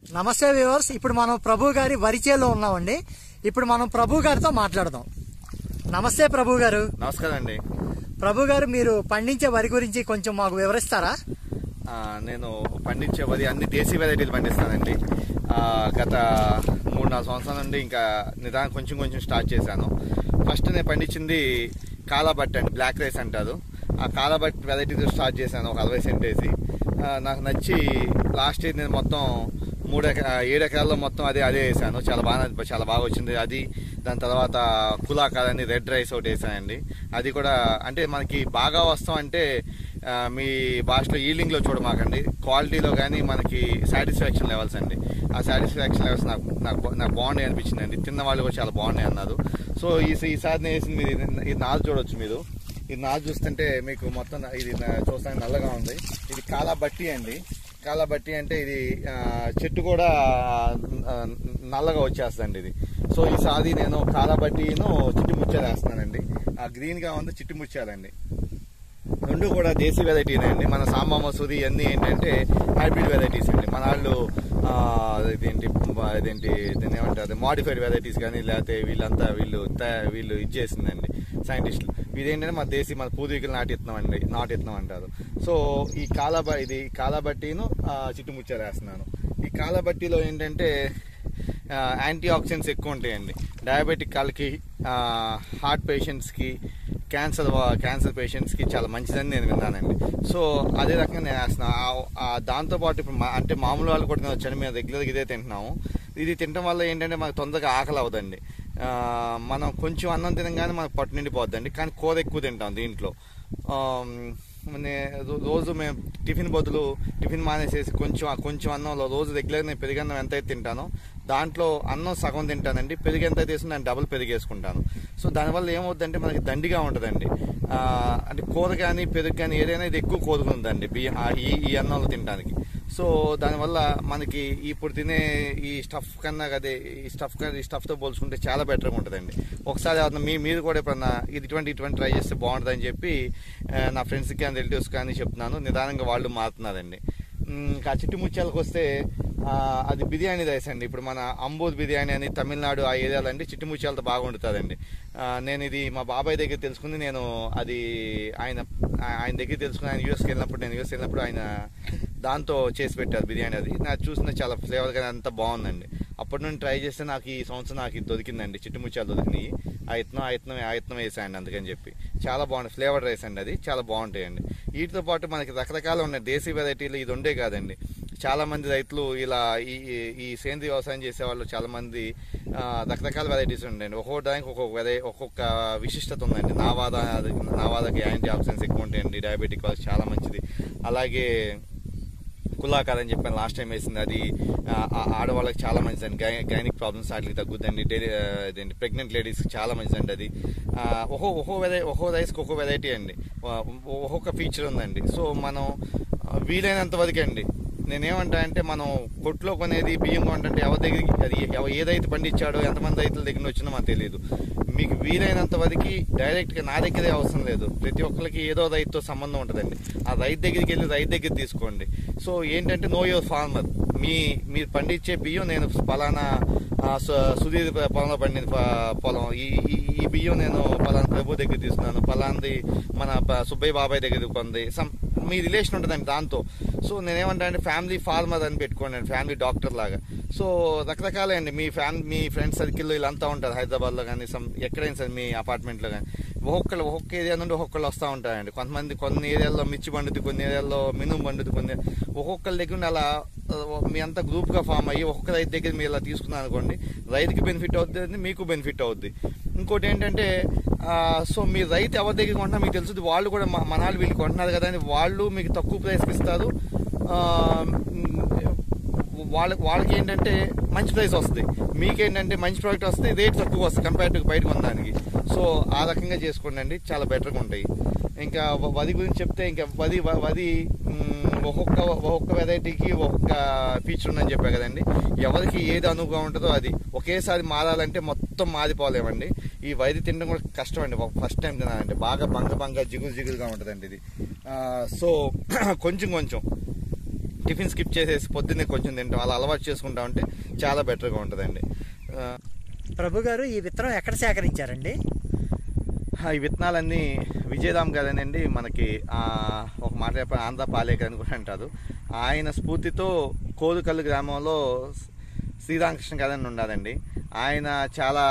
నమస్తే వ్యూవర్స్ ఇప్పుడు మనం ప్రభు గారి వరిచేలో ఉన్నామండి ఇప్పుడు మనం ప్రభు గారితో మాట్లాడదాం నమస్తే ప్రభు గారు నమస్కారం అండి ప్రభు గారు మీరు పండించే వరి గురించి కొంచెం మాకు వివరిస్తారా ఆ, నేను పండించే వరి అన్ని దేశీ వెరైటీలు పండిస్తానండి ఆ, గత మూడు నాలుగు సంవత్సరాల నుండి ఇంకా నిదానం కొంచెం కొంచెం స్టార్ట్ చేశాను ఫస్ట్ నేను పండించింది కాలాబట్ అండి బ్లాక్ రైస్ అంటారు ఆ కాలాబట్ వెరైటీతో స్టార్ట్ చేశాను ఒక అరవై సెంట్ వేసి ఆ, నాకు నచ్చి లాస్ట్ ఇయర్ నేను మొత్తం మూడు ఎక ఏడు ఎకరాల్లో మొత్తం అదే అదే వేసాను చాలా బాగా చాలా బాగా వచ్చింది అది దాని తర్వాత కులాకార్ అని రెడ్ రైస్ ఒకటి వేసానండి అది కూడా అంటే మనకి బాగా వస్తాం అంటే ఆ, మీ భాషలో ఈలింగ్లో చూడమాకండి క్వాలిటీలో కానీ మనకి సాటిస్ఫాక్షన్ లెవెల్స్ అండి ఆ సాటిస్ఫాక్షన్ లెవెల్స్ నాకు నాకు బా- నాకు బాగున్నాయి అనిపించింది అండి తిన్న వాళ్ళు కూడా చాలా బాగున్నాయి అన్నారు సో ఈ ఈసారి నేను వేసింది మీరు ఇది- ఇది నాలు చూడొచ్చు మీరు ఇది నాలు చూస్తుంటే మీకు మొత్తం ఇది నా- చూస్తానికి నల్లగా ఉంది ఇది కాలా బట్టి అండి కాలా బట్టి అంటే ఇది ఆ, చెట్టు కూడా ఆ, నల్లగా వచ్చేస్తుందండి ఇది సో ఈసారి నేను కాలా బట్టిను చిట్టి ముత్యాలు వేస్తున్నానండి ఆ గ్రీన్ గా ఉంది చిట్టి ముత్యాలండి రెండు కూడా దేశీ వెరైటీనే అండి మన సాంబా మసూరి ఇవన్నీ ఏంటంటే హైబ్రిడ్ వెరైటీస్ అండి మన వాళ్ళు ఆ, ఇదేంటి ఇదేంటి దీన్ని ఏమంటారు మాడిఫైడ్ వెరైటీస్ కానీ లేకపోతే వీళ్ళంతా వీళ్ళు తయా- వీళ్ళు ఇది చేసిందండి సైంటిస్టులు ఇదేంటంటే మన దేశీ మన పూర్వీకులు నాటిత్నం అండి నాటిత్నం అంటారు సో ఈ కాలాబ ఇది కాలాబట్టిను ఆ, చిట్టుముచ్చాలు వేస్తున్నాను ఈ కాలాబట్టిలో ఏంటంటే యాంటీ ఆక్సిడెంట్స్ ఎక్కువ ఉంటాయండి డయాబెటిక్ వాళ్ళకి హార్ట్ పేషెంట్స్కి క్యాన్సర్ క్యాన్సర్ పేషెంట్స్కి చాలా మంచిదని నేను విన్నానండి సో అదే రకంగా నేను వేస్తున్నాను దాంతోపాటు ఇప్పుడు మా- అంటే మామూలు వాళ్ళు కూడా నేను వచ్చాను మేము రెగ్యులర్గా ఇదే తింటున్నాము ఇది తినడం వల్ల ఏంటంటే మనకు తొందరగా ఆకలి అవ్వదండి ఆ, మనం కొంచెం అన్నం తినగానే మనకు పట్టు నిండిపోద్దండి కానీ కూర ఎక్కువ తింటాం దీంట్లో ఆ, నే- రో- రోజు మేము టిఫిన్ బదులు టిఫిన్ మానేసేసి కొంచెం ఆ కొంచెం అన్నంలో రోజు రెగ్యులర్గా నేను పెరిగన్నం ఎంత అయితే తింటానో దాంట్లో అన్నం సగం తింటానండి పెరుగు ఎంత అయితే నేను డబుల్ పెరుగు వేసుకుంటాను సో దానివల్ల ఏమవుద్దంటే మనకి దండిగా ఉంటుందండి ఆ, అంటే కూర కానీ పెరుగు కానీ ఏదైనా ఇది ఎక్కువ కోరుకుందండి బియ్యం ఆ, ఈ ఈ అన్నంలో తినడానికి సో దానివల్ల మనకి ఇప్పుడు తినే ఈ స్టఫ్ కన్నా అదే ఈ స్టఫ్ కన్నా ఈ స్టఫ్తో పోల్చుకుంటే చాలా బెటర్గా ఉంటుందండి ఒకసారి ఎవరన్నా మీ మీరు కూడా ఎప్పుడన్నా ఇది ఇటువంటి ఇటువంటి ట్రై చేస్తే బాగుంటుందని చెప్పి ఆ, నా ఫ్రెండ్స్కి కానీ రిలేటివ్స్ కానీ చెప్తున్నాను నిదానంగా వాళ్ళు మారుతున్నారండి మ్, ఇంకా చిట్టి ముత్యాలకు వస్తే ఆ, అది బిర్యానీ రైస్ అండి ఇప్పుడు మన అంబూర్ బిర్యానీ అని తమిళనాడు ఆ ఏరియాలో అండి చిట్టి ముత్యాలతో బాగా వండుతుందండి ఆ, నేను ఇది మా బాబాయ్ దగ్గర తెలుసుకుని నేను అది ఆయన ఆయన దగ్గర తెలుసుకుని ఆయన యూఎస్కి వెళ్ళినప్పుడు నేను యూఎస్ వెళ్ళినప్పుడు ఆయన దాంతో చేసి పెట్టారు బిర్యానీ అది నాకు చూసిన చాలా ఫ్లేవర్గా అంతా బాగుందండి అప్పటి నుండి ట్రై చేస్తే నాకు ఈ సంవత్సరం నాకు ఇది దొరికిందండి చిట్టుముత్యాలు దొరికినాయి ఆ యత్నం ఆ యత్నం ఆ యత్నం వేసాయండి అందుకని చెప్పి చాలా బాగుంది ఫ్లేవర్డ్ రైస్ అండి అది చాలా బాగుంటాయండి వీటితో పాటు మనకి రకరకాలు ఉన్నాయి దేశీ వెరైటీలు ఇది ఉండే కాదండి చాలా మంది రైతులు ఇలా ఈ ఈ- ఈ సేంద్రీయ వ్యవసాయం చేసే వాళ్ళు చాలా మంది ఆ, రకరకాల వెరైటీస్ ఉండండి ఒక్కొక్క దానికి ఒక్కొక్క వెరై ఒక్కొక్క విశిష్టత ఉందండి నావాద నావాదకి యాంటీ ఆక్సిడెంట్స్ ఎక్కువ ఉంటాయండి డయాబెటిక్ వాళ్ళకి చాలా మంచిది అలాగే కులాకార్ అని చెప్పాను లాస్ట్ టైం వేసింది అది ఆ, ఆ ఆడవాళ్ళకి చాలా మంచిదండి గై గైనిక్ ప్రాబ్లమ్స్ వాటికి తగ్గుద్దండి డైలీ ఇదేంటి ప్రెగ్నెంట్ లేడీస్కి చాలా మంచిదండి అది ఆ, ఒక్కో ఒక్కో వెరై ఒక్కో రైస్కి ఒక్కో వెరైటీ అండి ఆ, ఒక్కొక్క ఫీచర్ ఉందండి సో మనం ఆ, వీలైనంత వరకు అండి నేనేమంటా అంటే మనం కొట్లో కొనేది బియ్యం కొంటే ఎవరి దగ్గరికి అది ఎవ- ఏ రైతు పండించాడో ఎంతమంది రైతుల దగ్గర వచ్చిందో మాకు తెలియదు మీకు వీలైనంత వరకు డైరెక్ట్గా నా దగ్గరే అవసరం లేదు ప్రతి ఒక్కరికి ఏదో రైతుతో సంబంధం ఉంటుందండి ఆ రైతు దగ్గరికి వెళ్ళి రైతు దగ్గర తీసుకోండి సో ఏంటంటే నో యువర్ ఫార్మర్ మీ మీరు పండించే బియ్యం నేను ఫలానా ఆ, సు- సుధీర్ పొలంలో పండిన ప- పొలం ఈ ఈ- ఈ బియ్యం నేను పలానా ప్రభు దగ్గర తీసుకున్నాను పలాంది మన ప- సుబ్బయ్య బాబాయ్ దగ్గర కొంది సమ్ మీ రిలేషన్ ఉంటుందండి దాంతో సో నేనేమంటా అంటే ఫ్యామిలీ ఫార్మర్ అని పెట్టుకోండి అండి ఫ్యామిలీ డాక్టర్ లాగా సో రకరకాలే అండి మీ ఫ్యామిలీ మీ ఫ్రెండ్ సర్కిల్లో వీళ్ళంతా ఉంటారు హైదరాబాద్లో కానీ సమ్ ఎక్కడైనా సరే మీ అపార్ట్మెంట్లో కానీ ఒక్కొక్కరు ఒక్కొక్క ఏరియా నుండి ఒక్కొక్కరు వస్తూ ఉంటారండి కొంతమంది కొన్ని ఏరియాల్లో మిర్చి పండుద్ది కొన్ని ఏరియాల్లో మినుము పండుద్ది కొన్ని ఒక్కొక్కరి దగ్గర నుండి అలా ఆ, మీ అంతా గ్రూప్గా ఫామ్ అయ్యి ఒక్కొక్క రైతు దగ్గర మీరు ఇలా తీసుకున్నారు అనుకోండి రైతుకి బెనిఫిట్ అవుతుంది మీకు బెనిఫిట్ అవుద్ది ఇంకోటి ఏంటంటే ఆ, సో మీ రైతు ఎవరి దగ్గర కొంటున్నా మీకు తెలుస్తుంది వాళ్ళు కూడా మ- మన వాళ్ళు వీళ్ళు కొంటున్నారు కదా అని వాళ్ళు మీకు తక్కువ ప్రైస్కి ఇస్తారు ఆ, వాళ్ళ వాళ్ళకి ఏంటంటే మంచి ప్రైస్ వస్తుంది మీకేంటంటే మంచి ప్రోడక్ట్ వస్తుంది రేట్ తక్కువ వస్తుంది కంపేర్ టు బయట కొనడానికి సో ఆ రకంగా చేసుకోండి అండి చాలా బెటర్గా ఉంటాయి ఇంకా వ- వరి గురించి చెప్తే ఇంకా వరి వ- వరి మ్, ఒక్కొక్క ఒక్కొక్క వెరైటీకి ఒక్కొక్క ఫీచర్ ఉందని చెప్పా కదండి ఎవరికి ఏది అనువుగా ఉంటుందో అది ఒకేసారి మారాలంటే మొత్తం మారిపోలేమండి ఈ వరి తినడం కూడా కష్టం అండి ఫస్ట్ టైం తినాలంటే బాగా బంగ బంగ జిగురు జిగురుగా ఉంటుందండి ఇది ఆ, సో కొంచెం కొంచెం టిఫిన్ స్కిప్ చేసేసి పొద్దున్నే కొంచెం తింటాం అలా అలవాటు చేసుకుంటా ఉంటే చాలా బెటర్గా ఉంటుందండి ఆ, ప్రభు గారు ఈ విత్తనం ఎక్కడ సేకరించారండి ఆ, ఈ విత్తనాలన్నీ విజయరామ్ గారేనండి మనకి ఆ, ఒక మాట చెప్పాలి ఆంధ్ర పాలేకర్ అని కూడా అంటారు ఆయన స్ఫూర్తితో కోరుకల్లు గ్రామంలో శ్రీరామకృష్ణ గారని ఉన్నారండి ఆయన చాలా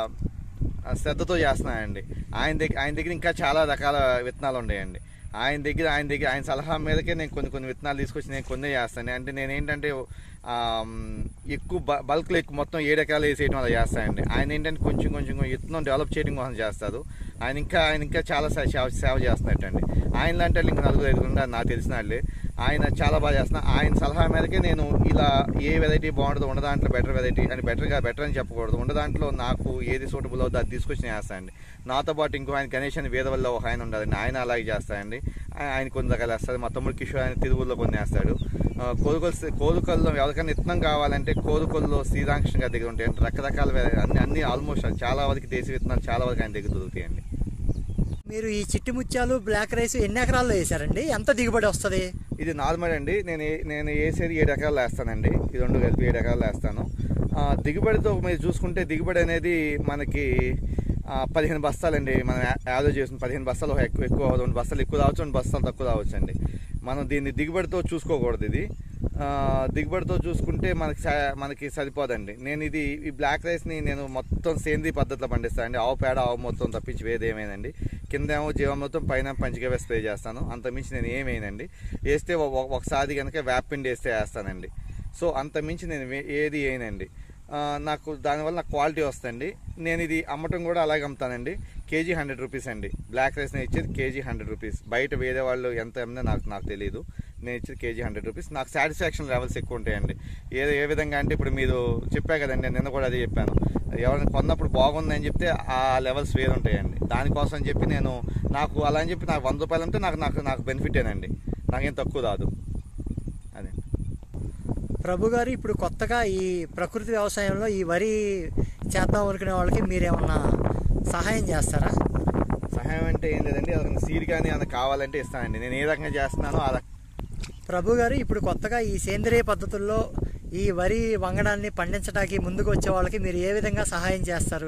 శ్రద్ధతో చేస్తున్నాయండి ఆయన దగ్గర ఆయన దగ్గర ఇంకా చాలా రకాల విత్తనాలు ఉన్నాయండి ఆయన దగ్గర ఆయన దగ్గర ఆయన సలహా మీదకే నేను కొన్ని కొన్ని విత్తనాలు తీసుకొచ్చి నేను కొన్ని చేస్తాను అంటే నేను ఏంటంటే ఆమ్, ఎక్కువ బ- బల్క్లో ఎక్కువ మొత్తం ఏడు ఎకరాలు వేసేయడం అలా చేస్తానండి ఆయన ఏంటంటే కొంచెం కొంచెం విత్తనం డెవలప్ చేయడం కోసం చేస్తారు ఆయన ఇంకా ఆయన ఇంకా చాలా సే- సేవ సేవ చేస్తున్నట్టండి ఆయన లాంటి వాళ్ళు ఇంకా నలుగురు ఐదుగురు ఉన్నారు నాకు తెలిసిన వాళ్ళే ఆయన చాలా బాగా చేస్తున్నారు ఆయన సలహా మేరకే నేను ఇలా ఏ వెరైటీ బాగుంటుందో ఉన్న దాంట్లో బెటర్ వెరైటీ అని బెటర్గా బెటర్ అని చెప్పకూడదు ఉన్న దాంట్లో నాకు ఏది సూటబుల్ అవుతుందో అది తీసుకొచ్చి నేను చేస్తానండి నాతో పాటు ఇంకో ఆయన గణేష్ అని వేద వల్ల ఒక ఆయన ఉండాలండి ఆయన అలాగే చేస్తాయండి ఆ- ఆయన కొన్ని రకాలు వేస్తాడు మా తమ్ముడు కిషోర్ ఆయన తిరుగుల్లో కొన్ని వేస్తాడు ఆ, కోరుకొల్లు కోరుకొల్లో ఎవరికైనా ఇత్తనం కావాలంటే కోరుకొల్లో శ్రీరామకృష్ణ గారి దగ్గర ఉంటాయి రకరకాల వెరై- అన్ని అన్ని ఆల్మోస్ట్ చాలా వరకు దేశీ విత్తనాలు చాలా వరకు ఆయన దగ్గర దొరుకుతాయండి మీరు ఈ చిట్టి ముత్యాలు బ్లాక్ రైస్ ఎన్ని ఎకరాల్లో వేశారండి ఎంత దిగుబడి వస్తుంది ఇది నార్మల్ అండి నేను ఏ- నేను వేసేది ఏడు ఎకరాలు వేస్తానండి ఈ రెండు కలిపి ఏడు ఎకరాలు వేస్తాను ఆ, దిగుబడితో మీరు చూసుకుంటే దిగుబడి అనేది మనకి ఆ, పదిహేను బస్తాలండి మనం యా- యావరేజ్ చేసిన పదిహేను బస్తాలు ఎక్కువ ఎక్కువ రెండు బస్తాలు ఎక్కువ రావచ్చు రెండు బస్తాలు తక్కువ రావచ్చు అండి మనం దీన్ని దిగుబడితో చూసుకోకూడదు ఇది ఆ, దిగుబడితో చూసుకుంటే మనకి స- మనకి సరిపోదండి నేను ఇది ఈ బ్లాక్ రైస్ని నేను మొత్తం సేంద్రీయ పద్ధతిలో పండిస్తాను అండి ఆవు పేడ ఆవు మొత్తం తప్పించి వేరేది ఏమైందండి కిందేమో జీవామృతం పైన పంచగవ్య స్ప్రే చేస్తాను అంత మించి నేను ఏమైనండి వేస్తే ఒ- ఒ- ఒకసారి కనుక వేపిండి వేస్తే వేస్తానండి సో అంత మించి నేను వే- ఏది వేయనండి ఆ, నాకు దానివల్ల నాకు క్వాలిటీ వస్తుంది నేను ఇది అమ్మటం కూడా అలాగే అమ్ముతానండి కేజీ హండ్రెడ్ రూపీస్ అండి బ్లాక్ రైస్ నేను ఇచ్చేది కేజీ హండ్రెడ్ రూపీస్ బయట వేరే వాళ్ళు ఎంత అమ్మినా నాకు నాకు తెలియదు నేను ఇచ్చేది కేజీ హండ్రెడ్ రూపీస్ నాకు సాటిస్ఫాక్షన్ లెవెల్స్ ఎక్కువ ఉంటాయండి ఏ ఏ విధంగా అంటే ఇప్పుడు మీరు చెప్పా కదండి నేను నిన్న కూడా అదే చెప్పాను ఎవరైనా కొన్నప్పుడు బాగుందని చెప్తే ఆ లెవెల్స్ వేరు ఉంటాయండి దానికోసం అని చెప్పి నేను నాకు అలా అని చెప్పి నాకు వంద రూపాయలు అంటే నాకు నాకు నాకు బెనిఫిటేనండి నాకేం తక్కువ రాదు అదే ప్రభు గారు ఇప్పుడు కొత్తగా ఈ ప్రకృతి వ్యవసాయంలో ఈ వరి చేద్దాం అనుకునే వాళ్ళకి మీరేమన్నా సహాయం చేస్తారా సహాయం అంటే ఏం లేదండి అతను సీడ్ కానీ ఏమైనా కావాలంటే ఇస్తానండి నేను ఏ రకంగా చేస్తున్నానో ఆ రక- ప్రభు గారు ఇప్పుడు కొత్తగా ఈ సేంద్రియ పద్ధతుల్లో ఈ వరి వంగడాన్ని పండించడానికి ముందుకు వచ్చే వాళ్ళకి మీరు ఏ విధంగా సహాయం చేస్తారు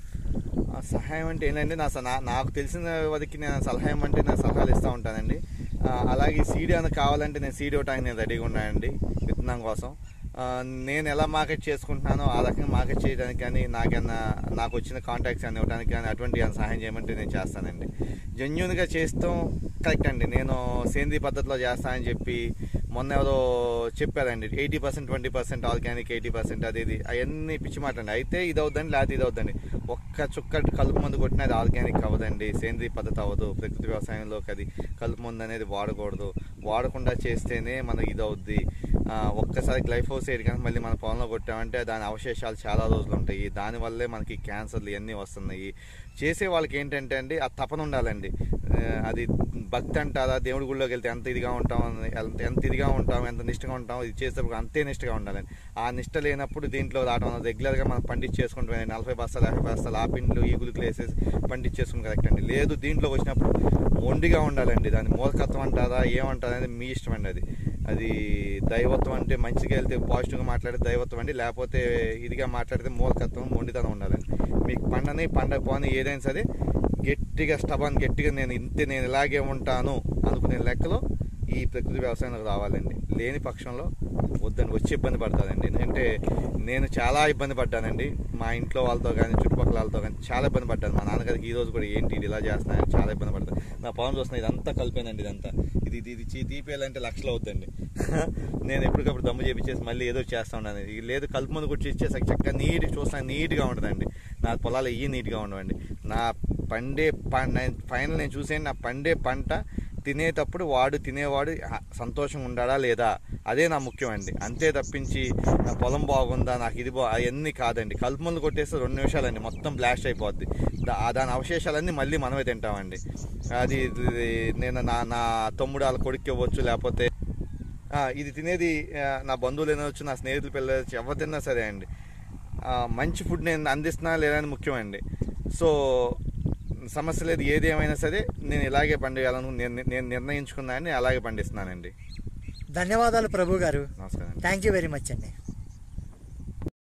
ఆ సహాయం అంటే ఏంటంటే నా స- నా- నాకు తెలిసిన వరకు నేను సలహా అంటే నా సలహాలు ఇస్తూ ఉంటానండి ఆ, అలాగే సీడ్ ఏమైనా కావాలంటే నేను సీడ్ ఇవ్వడానికి నేను రెడీగా ఉన్నానండి విత్తనం కోసం ఆ, నేను ఎలా మార్కెట్ చేసుకుంటున్నానో ఆ రకంగా మార్కెట్ చేయడానికి కానీ నాకన్నా నాకు వచ్చిన కాంటాక్ట్స్ అని ఇవ్వడానికి కానీ అటువంటి ఏమైనా సహాయం చేయమంటే నేను చేస్తానండి జెన్యున్గా చేస్తాం కరెక్ట్ అండి నేను సేంద్రీయ పద్ధతిలో చేస్తానని చెప్పి మొన్న ఎవరో చెప్పారండి eighty percent twenty percent organic eighty percent అది ఇది అవన్నీ పిచ్చి మాట అండి అయితే ఇది అవుద్దండి లేకపోతే ఇది అవుద్దండి ఒక్క చుక్క కలుపు మందు కొట్టినా అది ఆర్గానిక్ అవ్వదండి సేంద్రీయ పద్ధతి అవ్వదు ప్రకృతి వ్యవసాయంలోకి అది కలుపు మందు అనేది వాడకూడదు వాడకుండా చేస్తేనే మనకి ఇది అవుద్ది ఆ, ఒక్కసారి గ్లైఫోసైడ్ కనుక మళ్ళీ మన పొలంలో కొట్టామంటే దాని అవశేషాలు చాలా రోజులు ఉంటాయి దానివల్లే మనకి క్యాన్సర్లు ఇవన్నీ వస్తున్నాయి చేసే వాళ్ళకి ఏంటంటే అండి ఆ తపన ఉండాలండి ఆ, అది భక్తి అంటారా దేవుడి గుళ్ళోకి వెళ్తే ఎంత ఇదిగా ఉంటాం ఎంత ఎంత ఇదిగా ఉంటాం ఎంత నిష్టగా ఉంటాం ఇది చేసేటప్పుడు అంతే నిష్టగా ఉండాలండి ఆ నిష్ట లేనప్పుడు దీంట్లో రావడం రెగ్యులర్గా మనం పండించేసుకుంటాం నలభై బస్తాలు యాభై బస్తాలు ఆ పిండ్లు ఈ గులికలు వేసేసి పండించేసుకుని కరెక్ట్ అండి లేదు దీంట్లోకి వచ్చినప్పుడు మొండిగా ఉండాలండి దాని మూలకత్వం అంటారా ఏమంటారా అనేది మీ ఇష్టం అండి అది అది దైవత్వం అంటే మంచిగా వెళ్తే పాజిటివ్గా మాట్లాడితే దైవత్వం అండి లేకపోతే ఇదిగా మాట్లాడితే మూలకత్వం మొండితనం ఉండాలండి మీకు పండని పండగ పోని ఏదైనా సరే గట్టిగా స్టబాన్ గట్టిగా నేను ఇంతే నేను ఇలాగే ఉంటాను అనుకునే లెక్కలో ఈ ప్రకృతి వ్యవసాయంలోకి రావాలండి లేని పక్షంలో వద్దని వచ్చి ఇబ్బంది పడతానండి ఎందుకంటే నేను చాలా ఇబ్బంది పడ్డానండి మా ఇంట్లో వాళ్ళతో కానీ చుట్టుపక్కల వాళ్ళతో కానీ చాలా ఇబ్బంది పడ్డాను మా నాన్నగారికి ఈ రోజు కూడా ఏంటి ఇది ఇలా చేస్తున్నాయని చాలా ఇబ్బంది పడతాను నా పొలం చూస్తున్నా ఇదంతా కలిపానండి ఇదంతా ఇది ఇది ఇది చీ- తీపేయాలంటే లక్షలు అవుద్దండి నేను ఎప్పటికప్పుడు దమ్ము చేపించేసి మళ్ళీ ఏదో ఒకటి చేస్తా ఉన్నాను ఇది లేదు కలుపు ముందు కొట్టి ఇచ్చేసి చక్కగా నీట్గా చూస్తాను నీట్గా ఉండదండి నా పొలాలు ఇవి నీట్గా ఉండవండి నా పండే పంట ఫైనల్ నేను చూసే నా పండే పంట తినేటప్పుడు వాడు తినేవాడు హ- సంతోషంగా ఉండాడా లేదా అదే నా ముఖ్యం అండి అంతే తప్పించి నా పొలం బాగుందా నాకు ఇది బా అవన్నీ కాదండి కలుపు మందులు కొట్టేస్తే రెండు నిమిషాలండి మొత్తం బ్లాస్ట్ అయిపోద్ది దా- ఆ దాని అవశేషాలన్నీ మళ్ళీ మనమే తింటామండి అది ఇది నేను నా నా తమ్ముడు వాళ్ళ కొడుకు ఇవ్వచ్చు లేకపోతే ఆ, ఇది తినేది ఆ, నా బంధువులు తినవచ్చు నా స్నేహితులు పిల్లలు ఎవరు తిన్నా సరే అండి ఆ, మంచి ఫుడ్ నేను అందిస్తున్నా లేదా అని ముఖ్యం అండి సో సమస్య లేదు ఏది ఏమైనా సరే నేను ఇలాగే పండియాలను నేను నేను నిర్ణయించుకున్నానని అలాగే పండిస్తున్నానండి ధన్యవాదాలు ప్రభు గారు నమస్కారం అండి థ్యాంక్ యూ వెరీ మచ్ అండి